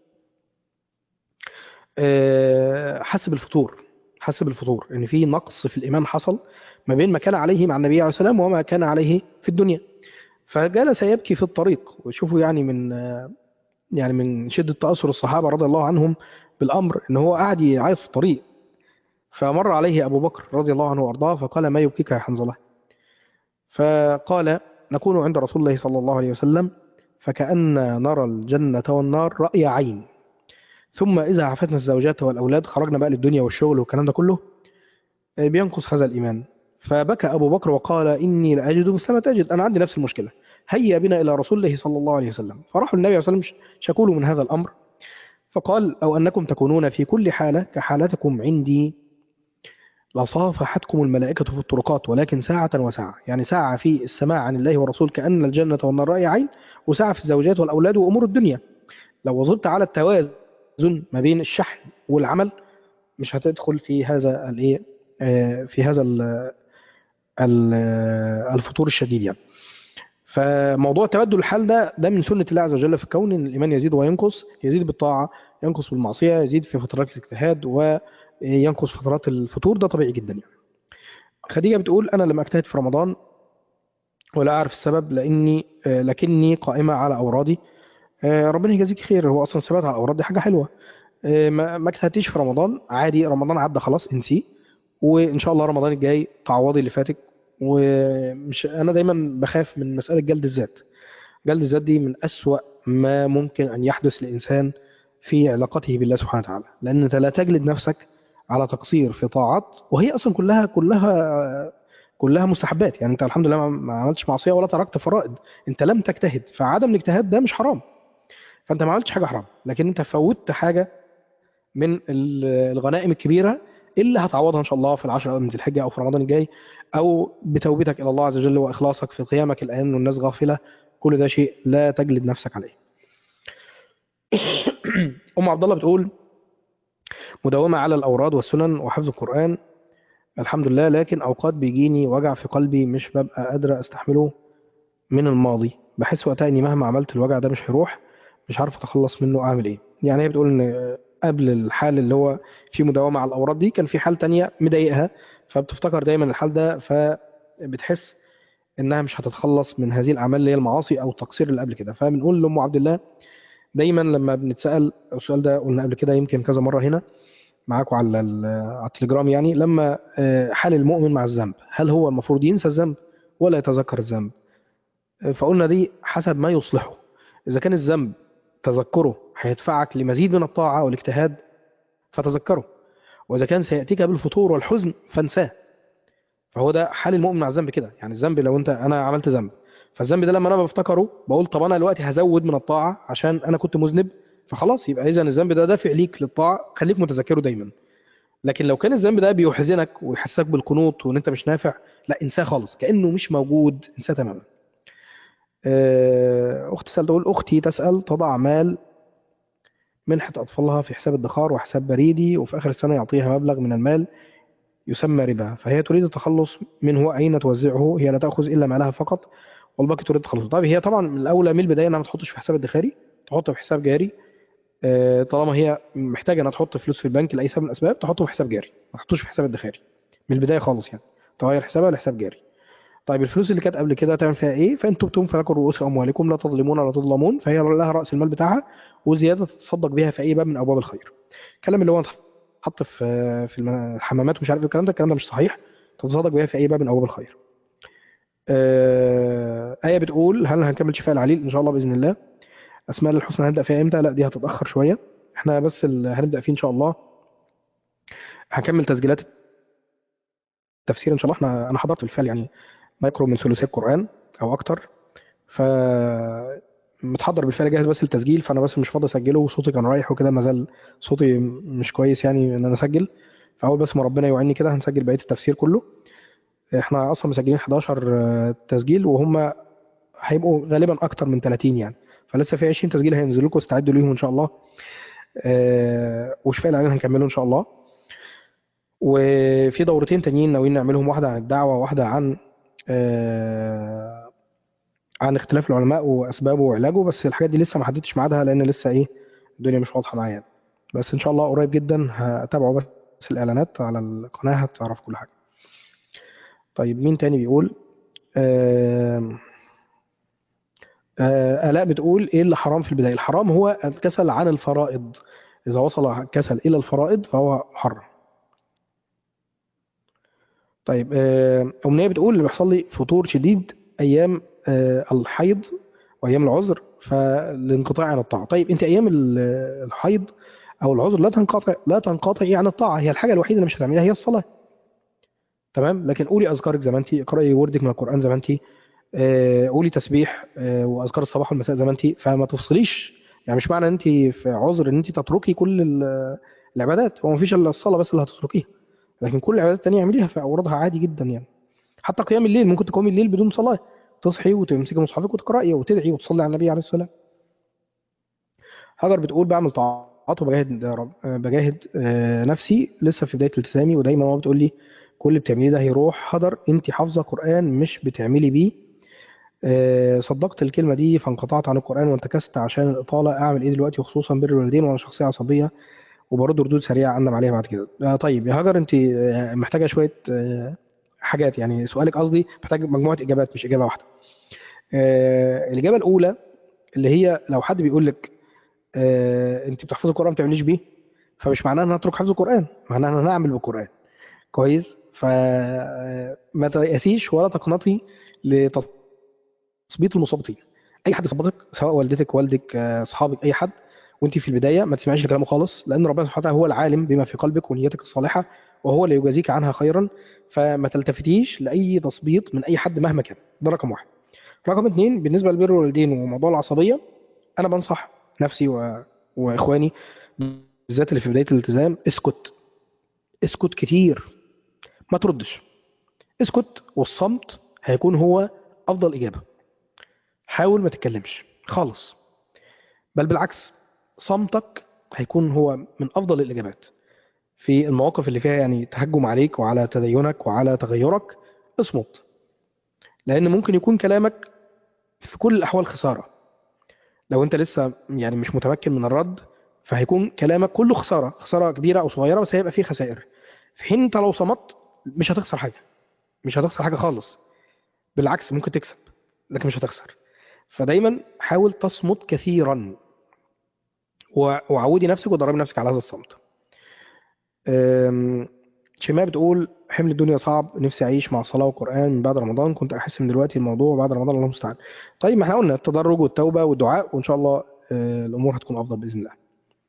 آه، حس بالفتور حس بالفتور ان في نقص في الايمان حصل ما بين ما كان عليه مع النبي عليه الصلاه والسلام وما كان عليه في الدنيا فجلس يبكي في الطريق وشوفوا يعني من آه، يعني من شده تاثر الصحابه رضي الله عنهم بالامر ان هو قاعد يعيط في الطريق فمر عليه ابو بكر رضي الله عنه وارضاه فقال ما يبكيك يا حنظله فقال نكون عند رسول الله صلى الله عليه وسلم فكأن نرى الجنة والنار رأي عين ثم إذا عفتنا الزوجات والأولاد خرجنا بقى للدنيا والشغل والكلام ده كله آه، بينقص هذا الإيمان فبكى أبو بكر وقال إني لأجد مثلما تجد أنا عندي نفس المشكلة هيا بنا إلى رسول الله صلى الله عليه وسلم فراحوا النبي صلى الله عليه وسلم شكوا له من هذا الأمر فقال أو أنكم تكونون في كل حالة كحالتكم عندي لصافحتكم الملائكة في الطرقات ولكن ساعة وساعة يعني ساعة في السماع عن الله والرسول كأن الجنة والنار رأي عين وساعة في الزوجات والأولاد وأمور الدنيا لو وظبت على التوازن ما بين الشحن والعمل مش هتدخل في هذا الايه آه، في هذا ال- ال- الفتور الشديد يعني فموضوع تبدل الحال ده ده من سنة الله عز وجل في الكون ان الايمان يزيد وينقص يزيد بالطاعة ينقص بالمعصية يزيد في فترات الاجتهاد وينقص في فترات الفتور ده طبيعي جدا يعني خديجة بتقول انا لم اجتهد في رمضان ولا اعرف السبب لاني آه، لكني قائمة على اورادي آه، ربنا يجازيك خير هو اصلا ثبات على الاوراد دي حاجة حلوة آه، ما ما اجتهدتيش في رمضان عادي رمضان عدى خلاص انسيه وان شاء الله رمضان الجاي تعوضي اللي فاتك ومش انا دايما بخاف من مسألة جلد الذات جلد الذات دي من أسوأ ما ممكن أن يحدث لإنسان في علاقته بالله سبحانه وتعالى لأن أنت لا تجلد نفسك على تقصير في طاعات وهي أصلا كلها كلها كلها مستحبات يعني أنت الحمد لله ما- ما عملتش معصية ولا تركت فرائض أنت لم تجتهد فعدم الاجتهاد ده مش حرام فأنت ما عملتش حاجة حرام لكن أنت فوتت حاجة من ال- الغنائم الكبيرة اللي هتعوضها إن شاء الله في العشر من ذي الحجة أو في رمضان الجاي أو بتوبتك إلى الله عز وجل وإخلاصك في قيامك الآن والناس غافلة كل ده شيء لا تجلد نفسك عليه أم عبد الله بتقول مداومة على الأوراد والسنن وحفظ القرآن الحمد لله لكن أوقات بيجيني وجع في قلبي مش ببقى قادرة أستحمله من الماضي بحس وقتها إني مهما عملت الوجع ده مش هيروح مش عارف أتخلص منه أعمل إيه يعني هي بتقول إن قبل الحال اللي هو فيه مداومة على الأوراد دي كان في حال تانية مضايقها فبتفتكر دايما الحال ده فبتحس إنها مش هتتخلص من هذه الأعمال اللي هي المعاصي أو التقصير اللي قبل كده فبنقول لأم عبد الله دايما لما بنتسأل السؤال ده قلنا قبل كده يمكن كذا مرة هنا معاكم على ال- على التليجرام يعني لما آه، حال المؤمن مع الذنب هل هو المفروض ينسى الذنب ولا يتذكر الذنب آه، فقلنا دي حسب ما يصلحه إذا كان الذنب تذكره هيدفعك لمزيد من الطاعة والاجتهاد فتذكره وإذا كان سيأتيك بالفتور والحزن فانساه فهو ده حال المؤمن مع الذنب كده يعني الذنب لو انت انا عملت ذنب فالذنب ده لما انا بفتكره بقول طب انا دلوقتي هزود من الطاعه عشان انا كنت مذنب فخلاص يبقى اذا الذنب ده دافع ليك للطاعه خليك متذكره دايما لكن لو كان الذنب ده بيحزنك ويحسسك بالقنوط وان انت مش نافع لا انساه خالص كانه مش موجود انساه تماما آه، اختي تسال تقول اختي تسال تضع مال منحه اطفالها في حساب ادخار وحساب بريدي وفي اخر السنه يعطيها مبلغ من المال يسمى ربا فهي تريد التخلص منه أين توزعه هي لا تأخذ إلا مالها فقط والباقي تريد التخلص طيب هي طبعا من الأولى من البداية إنها ما تحطش في حساب ادخاري تحطه في حساب جاري آه، طالما هي محتاجة إنها تحط فلوس في البنك لأي سبب من الأسباب تحطه في حساب جاري ما تحطوش في حساب ادخاري من البداية خالص يعني تغير حسابها لحساب جاري طيب الفلوس اللي كانت قبل كده تعمل فيها ايه فان تبتم فلكم رؤوس اموالكم لا تظلمون ولا تظلمون فهي لها راس المال بتاعها وزياده تتصدق بها في اي باب من ابواب الخير الكلام اللي هو حط في في المنا- الحمامات ومش عارف إيه الكلام ده الكلام ده مش صحيح تتصدق بيها في اي باب من ابواب الخير آه، آية بتقول هل هنكمل شفاء العليل إن شاء الله بإذن الله أسماء الحسنى هنبدأ فيها إمتى؟ لا دي هتتأخر شوية إحنا بس ال- هنبدأ فيه إن شاء الله هكمل تسجيلات التفسير إن شاء الله إحنا أنا حضرت بالفعل يعني ما يقرب من ثلثي القرآن أو أكتر ف متحضر بالفعل جاهز بس التسجيل فأنا بس مش فاضي أسجله وصوتي كان رايح وكده ما زال صوتي مش كويس يعني إن أنا أسجل فأول بس ما ربنا يوعدني كده هنسجل بقية التفسير كله احنا اصلا مسجلين 11 تسجيل وهم هيبقوا غالبا اكتر من 30 يعني فلسه في 20 تسجيل هينزلوا لكم استعدوا ليهم ان شاء الله آه، وشفاء العليل هنكمله ان شاء الله وفي دورتين تانيين ناويين نعملهم واحده عن الدعوه وواحده عن آه، عن اختلاف العلماء واسبابه وعلاجه بس الحاجات دي لسه ما حددتش ميعادها لان لسه ايه الدنيا مش واضحه معايا بس ان شاء الله قريب جدا هتابعوا بس الاعلانات على القناه هتعرف كل حاجه طيب مين تاني بيقول آم، آه، آلاء بتقول ايه اللي حرام في البداية الحرام هو الكسل عن الفرائض إذا وصل الكسل إلى الفرائض فهو حرام طيب آه، أمنية بتقول اللي بيحصل لي فطور شديد أيام آه، الحيض وأيام العذر فالانقطاع عن الطاعة طيب أنت أيام ال- الحيض أو العذر لا تنقطع لا تنقطعي عن الطاعة هي الحاجة الوحيدة اللي مش هتعمليها هي الصلاة تمام لكن قولي أذكارك زي ما أنت اقرأي وردك من القرآن زي ما أنت آه، قولي تسبيح آه، واذكار الصباح والمساء زي ما انت فما تفصليش يعني مش معنى ان انت في عذر ان انت تتركي كل ال- العبادات هو مفيش الا الصلاه بس اللي هتتركيها لكن كل العبادات التانية اعمليها في اوردها عادي جدا يعني حتى قيام الليل ممكن تقومي الليل بدون صلاه تصحي وتمسكي مصحفك وتقراي وتدعي وتصلي على النبي عليه السلام هاجر بتقول بعمل طاعات وبجاهد رب بجاهد آه، نفسي لسه في بدايه التزامي ودايما ماما بتقول لي كل اللي بتعمليه ده هيروح هدر انت حافظه قران مش بتعملي بيه آه، صدقت الكلمه دي فانقطعت عن القران وانتكست عشان الاطاله اعمل ايه دلوقتي وخصوصا بر الوالدين وانا شخصيه عصبيه وبرد ردود سريعه اندم عليها بعد كده آه، طيب يا هاجر انت آه، محتاجه شويه آه، حاجات يعني سؤالك قصدي محتاج مجموعه اجابات مش اجابه واحده آه، الاجابه الاولى اللي هي لو حد بيقول لك آه، انت بتحفظي القران ما بتعمليش بيه فمش معناه ان انا اترك حفظ القران معناه ان انا اعمل بالقران كويس فما تيأسيش ولا تقنطي لتثبيط المثبطين اي حد يثبطك سواء والدتك والدك آه، اصحابك اي حد وانت في البدايه ما تسمعيش لكلامه خالص لان ربنا سبحانه وتعالى هو العالم بما في قلبك ونيتك الصالحه وهو اللي يجازيك عنها خيرا فما تلتفتيش لاي تثبيط من اي حد مهما كان ده رقم واحد رقم اتنين بالنسبه لبر الوالدين وموضوع العصبيه انا بنصح نفسي و... واخواني بالذات اللي في بدايه الالتزام اسكت اسكت كتير ما تردش اسكت والصمت هيكون هو افضل اجابه حاول ما تتكلمش خالص بل بالعكس صمتك هيكون هو من افضل الاجابات في المواقف اللي فيها يعني تهجم عليك وعلى تدينك وعلى تغيرك اصمت لان ممكن يكون كلامك في كل الاحوال خساره لو انت لسه يعني مش متمكن من الرد فهيكون كلامك كله خساره خساره كبيره او صغيره بس هيبقى فيه خسائر في حين انت لو صمت مش هتخسر حاجه مش هتخسر حاجه خالص بالعكس ممكن تكسب لكن مش هتخسر فدايما حاول تصمت كثيرا و- وعودي نفسك ودربي نفسك على هذا الصمت أم، شيماء بتقول حمل الدنيا صعب نفسي اعيش مع الصلاه والقران من بعد رمضان كنت احس من دلوقتي الموضوع بعد رمضان الله المستعان طيب ما احنا قلنا التدرج والتوبه والدعاء وان شاء الله آه، الامور هتكون افضل باذن الله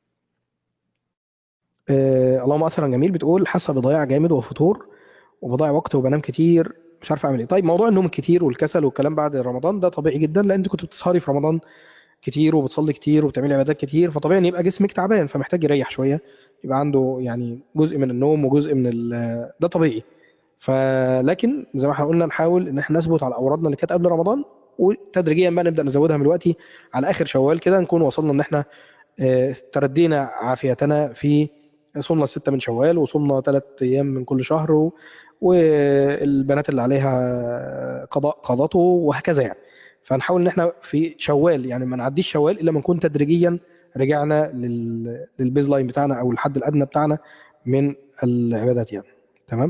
آه، اللهم اثرا جميل بتقول حاسه بضياع جامد وفتور وبضيع وقت وبنام كتير مش عارف اعمل ايه طيب موضوع النوم الكتير والكسل والكلام بعد رمضان ده طبيعي جدا لان انت كنت بتسهري في رمضان كتير وبتصلي كتير وبتعملي عبادات كتير فطبيعي ان يبقى جسمك تعبان فمحتاج يريح شويه يبقى عنده يعني جزء من النوم وجزء من ال- ده طبيعي فلكن زي ما احنا قلنا نحاول ان احنا نثبت على اوردنا اللي كانت قبل رمضان وتدريجيا بقى نبدا نزودها من دلوقتي على اخر شوال كده نكون وصلنا ان احنا آه، تردينا عافيتنا في صمنا الستة من شوال وصمنا ثلاث أيام من كل شهر و- والبنات اللي عليها قضاء قضته وهكذا يعني فنحاول ان احنا في شوال يعني ما نعديش شوال الا ما نكون تدريجيا رجعنا لل... للبيز لاين بتاعنا او الحد الادنى بتاعنا من العبادات يعني تمام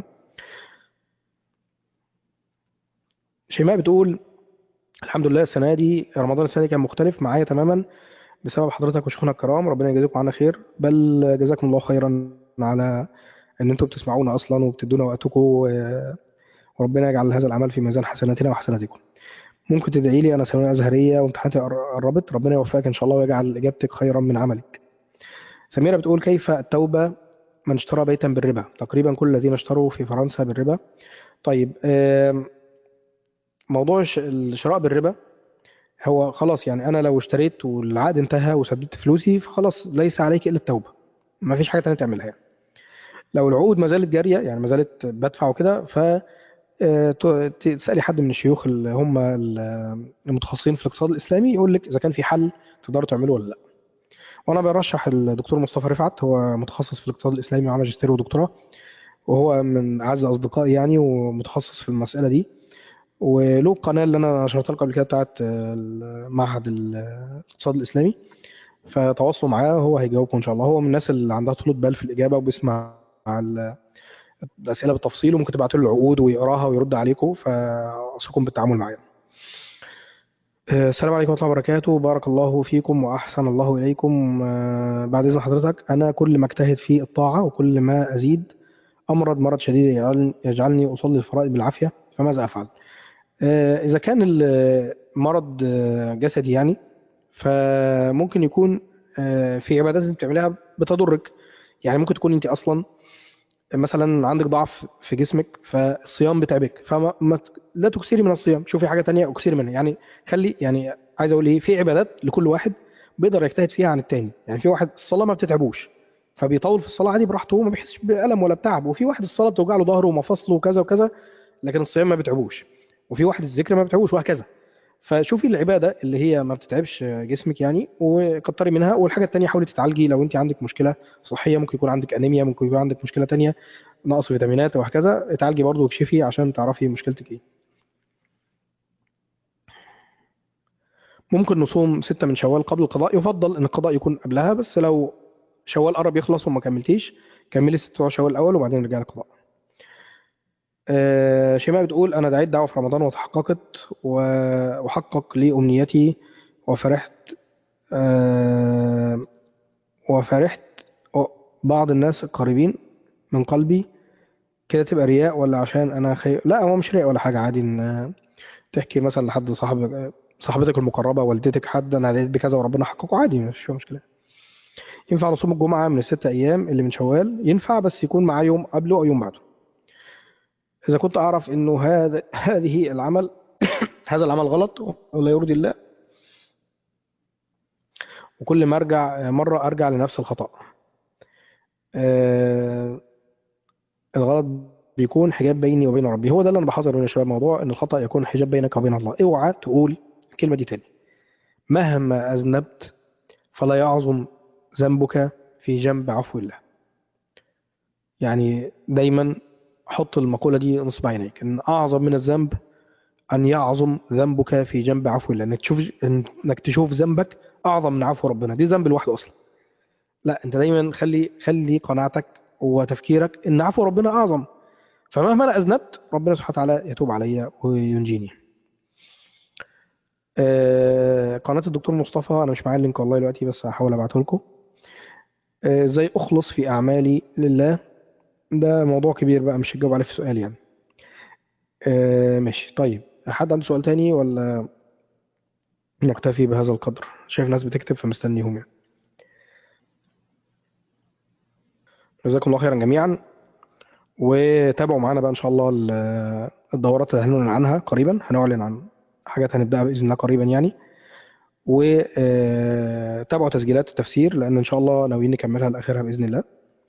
شيماء بتقول الحمد لله السنه دي رمضان السنه دي كان مختلف معايا تماما بسبب حضرتك وشيخنا الكرام ربنا يجازيكم عنا خير بل جزاكم الله خيرا على ان انتم بتسمعونا اصلا وبتدونا وقتكم و- وربنا يجعل هذا العمل في ميزان حسناتنا وحسناتكم ممكن تدعي لي انا ثانويه ازهريه وامتحاناتي قر- قربت ربنا يوفقك ان شاء الله ويجعل اجابتك خيرا من عملك سميرة بتقول كيف التوبه من اشترى بيتا بالربا تقريبا كل الذين اشتروا في فرنسا بالربا طيب آم، موضوع الش- الشراء بالربا هو خلاص يعني انا لو اشتريت والعقد انتهى وسددت فلوسي فخلاص ليس عليك الا التوبه ما فيش حاجه تانية تعملها يعني. لو العقود ما زالت جاريه يعني ما زالت بدفع وكده ف آه، ت- تسالي حد من الشيوخ اللي هم ال- المتخصصين في الاقتصاد الاسلامي يقول لك اذا كان في حل تقدروا تعملوه ولا لا وانا برشح الدكتور مصطفى رفعت هو متخصص في الاقتصاد الاسلامي وعامل ماجستير ودكتوراه وهو من اعز اصدقائي يعني ومتخصص في المساله دي وله قناه اللي انا نشرتها لكم قبل كده بتاعت آه، معهد الاقتصاد الاسلامي فتواصلوا معاه هو هيجاوبكم ان شاء الله هو من الناس اللي عندها طولة بال في الاجابه وبيسمع ال- الاسئله بالتفصيل وممكن تبعتوا له العقود ويقراها ويرد عليكم فاثقكم بالتعامل معاه آه، السلام عليكم ورحمه الله وبركاته بارك الله فيكم واحسن الله اليكم آه، بعد اذن حضرتك انا كل ما اجتهد في الطاعه وكل ما ازيد امرض مرض شديد يجعلني- يجعلني اصلي الفرائض بالعافيه فماذا افعل آه، اذا كان المرض آه، جسدي يعني فممكن يكون آه، في عبادات انت بتعملها بتضرك يعني ممكن تكون انت اصلا مثلا عندك ضعف في جسمك فالصيام بتعبك فما ما ت- لا تكسري من الصيام شوفي حاجه تانية اكسري منها يعني خلي يعني عايز اقول ايه في عبادات لكل واحد بيقدر يجتهد فيها عن التاني يعني في واحد الصلاه ما بتتعبوش فبيطول في الصلاه عادي براحته وما بيحسش بألم ولا بتعب وفي واحد الصلاه بتوجع له ظهره ومفاصله وكذا وكذا لكن الصيام ما بتعبوش وفي واحد الذكر ما بتعبوش وهكذا فشوفي العباده اللي هي ما بتتعبش جسمك يعني وكتري منها والحاجه التانيه حاولي تتعالجي لو انت عندك مشكله صحيه ممكن يكون عندك انيميا ممكن يكون عندك مشكله تانيه نقص فيتامينات وهكذا اتعالجي برضه واكشفي عشان تعرفي مشكلتك ايه ممكن نصوم ستة من شوال قبل القضاء يفضل ان القضاء يكون قبلها بس لو شوال قرب يخلص وما كملتيش كملي ست بتوع شوال الاول وبعدين رجعي القضاء آه، شيماء بتقول انا دعيت دعوه في رمضان وتحققت و- وحقق لي امنيتي وفرحت آه، وفرحت بعض الناس القريبين من قلبي كده تبقى رياء ولا عشان انا خي... لا هو مش رياء ولا حاجه عادي ان تحكي مثلا لحد صاحب صاحبتك المقربه والدتك حد انا دعيت بكذا وربنا حققه عادي مش فيها مشكله ينفع نصوم الجمعه من الست ايام اللي من شوال ينفع بس يكون معاه يوم قبله او يوم بعده اذا كنت اعرف انه هذا هذه العمل هذا العمل غلط ولا يرضي الله وكل ما ارجع مره ارجع لنفس الخطا آه، الغلط بيكون حجاب بيني وبين ربي هو ده اللي انا بحذر منه يا شباب موضوع ان الخطا يكون حجاب بينك وبين الله اوعى تقول الكلمه دي تاني مهما اذنبت فلا يعظم ذنبك في جنب عفو الله يعني دايما حط المقوله دي نصب عينيك ان اعظم من الذنب ان يعظم ذنبك في جنب عفو الله انك تشوف انك تشوف ذنبك اعظم من عفو ربنا دي ذنب لوحده اصلا لا انت دايما خلي خلي قناعتك وتفكيرك ان عفو ربنا اعظم فمهما انا اذنبت ربنا سبحانه وتعالى يتوب عليا وينجيني آه، قناة الدكتور مصطفى انا مش معايا اللينك والله دلوقتي بس هحاول ابعته لكم آه، ازاي اخلص في اعمالي لله ده موضوع كبير بقى مش هجاوب عليه في سؤال يعني آه، ماشي طيب حد عنده سؤال تاني ولا نكتفي بهذا القدر شايف ناس بتكتب فمستنيهم يعني جزاكم الله خيرا جميعا وتابعوا معانا بقى ان شاء الله ال- الدورات اللي هنعلن عنها قريبا هنعلن عن حاجات هنبدأها بإذن الله قريبا يعني وتابعوا تسجيلات التفسير لأن إن شاء الله ناويين نكملها لآخرها بإذن الله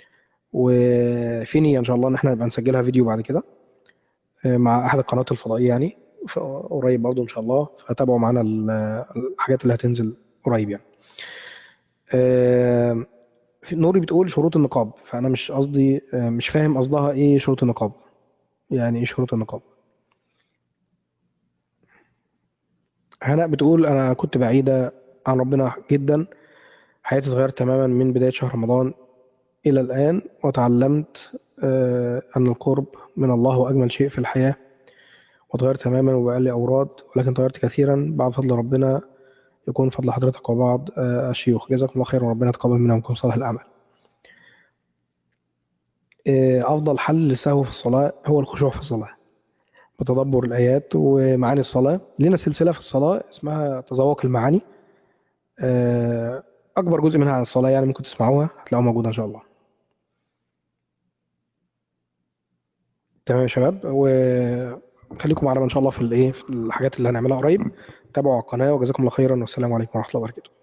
وفي نية إن شاء الله إن إحنا نبقى نسجلها فيديو بعد كده آه، مع أحد القنوات الفضائية يعني ف- قريب برضو إن شاء الله فتابعوا معانا ال- الحاجات اللي هتنزل قريب يعني آه، في- نوري بتقول شروط النقاب فأنا مش قصدي آه، مش فاهم قصدها إيه شروط النقاب يعني إيه شروط النقاب هناء بتقول أنا كنت بعيدة عن ربنا جدا حياتي اتغيرت تماما من بداية شهر رمضان إلى الآن وتعلمت آه، أن القرب من الله هو أجمل شيء في الحياة وتغيرت تماما وبقى لي أوراد ولكن تغيرت كثيرا بعد فضل ربنا يكون فضل حضرتك وبعض آه، الشيوخ جزاكم الله خيرا وربنا يتقبل منا ومنكم صالح الأعمال آه، أفضل حل للسهو في الصلاة هو الخشوع في الصلاة بتدبر الآيات ومعاني الصلاة لنا سلسلة في الصلاة اسمها تذوق المعاني آه، أكبر جزء منها عن الصلاة يعني ممكن تسمعوها هتلاقوها موجودة إن شاء الله تمام يا شباب وخليكم معانا إن شاء الله في الإيه في الحاجات اللي هنعملها قريب تابعوا القناة وجزاكم الله خيرا والسلام عليكم ورحمة الله وبركاته